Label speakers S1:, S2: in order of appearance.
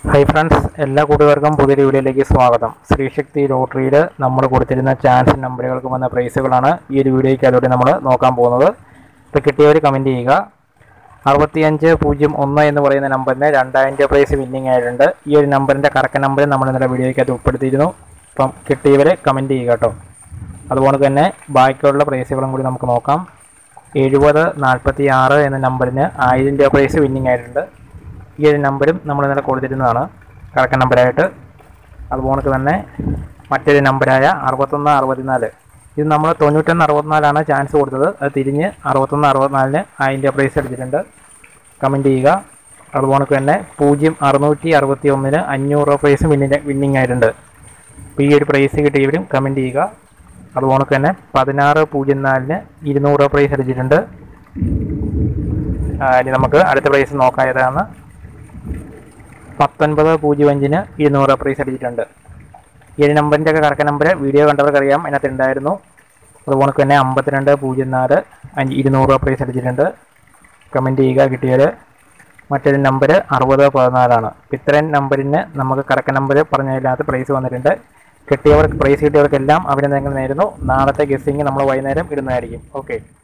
S1: hi friends എല്ലാ കൂട്ടുകാർക്കും പുതിയൊരു വീഡിയോയിലേക്ക് സ്വാഗതം ശ്രീശക്തി ലോട്ടറിയിൽ നമ്മൾ കൊടുത്തിരുന്ന ചാൻസ് നമ്പറുകൾക്ക് വന്ന പ്രൈസുകളാണ് ഈ ഒരു വീഡിയോയ്ക്കകത്തോടെ നമ്മൾ നോക്കാൻ പോകുന്നത് ഇപ്പോൾ കിട്ടിയവർ കമൻറ്റ് ചെയ്യുക അറുപത്തിയഞ്ച് പൂജ്യം ഒന്ന് എന്ന് പറയുന്ന നമ്പറിന് രണ്ടായിരം രൂപ പ്രൈസ് വിന്നിംഗ് ആയിട്ടുണ്ട് ഈ ഒരു നമ്പറിൻ്റെ കറക്റ്റ് നമ്പർ നമ്മൾ ഇന്നലെ വീഡിയോയ്ക്കകത്ത് ഉൾപ്പെടുത്തിയിരുന്നു അപ്പം കിട്ടിയവർ കമൻറ്റ് ചെയ്യുക കേട്ടോ അതുപോലെ തന്നെ ബാക്കിയുള്ള പ്രൈസുകളും കൂടി നമുക്ക് നോക്കാം എഴുപത് നാൽപ്പത്തി ആറ് എന്ന നമ്പറിന് ആയിരം രൂപ പ്രൈസ് വിന്നിംഗ് ആയിട്ടുണ്ട് ഈ ഒരു നമ്പരും നമ്മൾ ഇന്നലെ കൊടുത്തിരുന്നതാണ് കറക്റ്റ് നമ്പറായിട്ട് അതുപോലെ തന്നെ മറ്റൊരു നമ്പറായ അറുപത്തൊന്ന് അറുപത്തിനാല് ഇത് നമ്മൾ തൊണ്ണൂറ്റൊന്ന് അറുപത്തിനാലാണ് ചാൻസ് കൊടുത്തത് അത് തിരിഞ്ഞ് അറുപത്തൊന്ന് അറുപത്തിനാലിന് ആയിരം രൂപ പ്രൈസ് അടിച്ചിട്ടുണ്ട് കമൻറ്റ് ചെയ്യുക അതുപോലെ തന്നെ പൂജ്യം അറുന്നൂറ്റി അറുപത്തി ഒന്നിന് അഞ്ഞൂറ് രൂപ പ്രൈസ് വിന്നിങ് വിന്നിങ് ആയിട്ടുണ്ട് അപ്പോൾ ഈ ഒരു പ്രൈസ് കിട്ടിയവരും കമൻറ്റ് ചെയ്യുക അതുപോലെ തന്നെ പതിനാറ് പൂജ്യം നാലിന് ഇരുന്നൂറ് രൂപ പ്രൈസ് അടിച്ചിട്ടുണ്ട് ആ, ഇനി നമുക്ക് അടുത്ത പ്രൈസ് നോക്കാം ഏതാണ് പത്തൊൻപത് പൂജ്യം അഞ്ചിന് ഇരുന്നൂറ് രൂപ പ്രൈസ് അടിച്ചിട്ടുണ്ട് ഈ ഒരു നമ്പറിൻ്റെ ഒക്കെ കറക്റ്റ് നമ്പർ വീഡിയോ കണ്ടവർക്കറിയാം അതിനകത്ത് ഉണ്ടായിരുന്നു അതുപോലെ തന്നെ അമ്പത്തിരണ്ട് പൂജ്യം നാല് അഞ്ച് ഇരുന്നൂറ് രൂപ പ്രൈസ് അടിച്ചിട്ടുണ്ട് കമൻറ്റ് ചെയ്യുക കിട്ടിയത് മറ്റൊരു നമ്പർ അറുപത് പതിനാലാണ് ഇത്രയും നമ്പറിന് നമുക്ക് കറക്റ്റ് നമ്പർ പറഞ്ഞതിനകത്ത് പ്രൈസ് വന്നിട്ടുണ്ട് കിട്ടിയവർക്ക് പ്രൈസ് കിട്ടിയവർക്കെല്ലാം അഭിനന്ദനങ്ങൾ നേരുന്നു നാളത്തെ ഗസ്സിങ് നമ്മൾ വൈകുന്നേരം ഇടുന്നതായിരിക്കും ഓക്കെ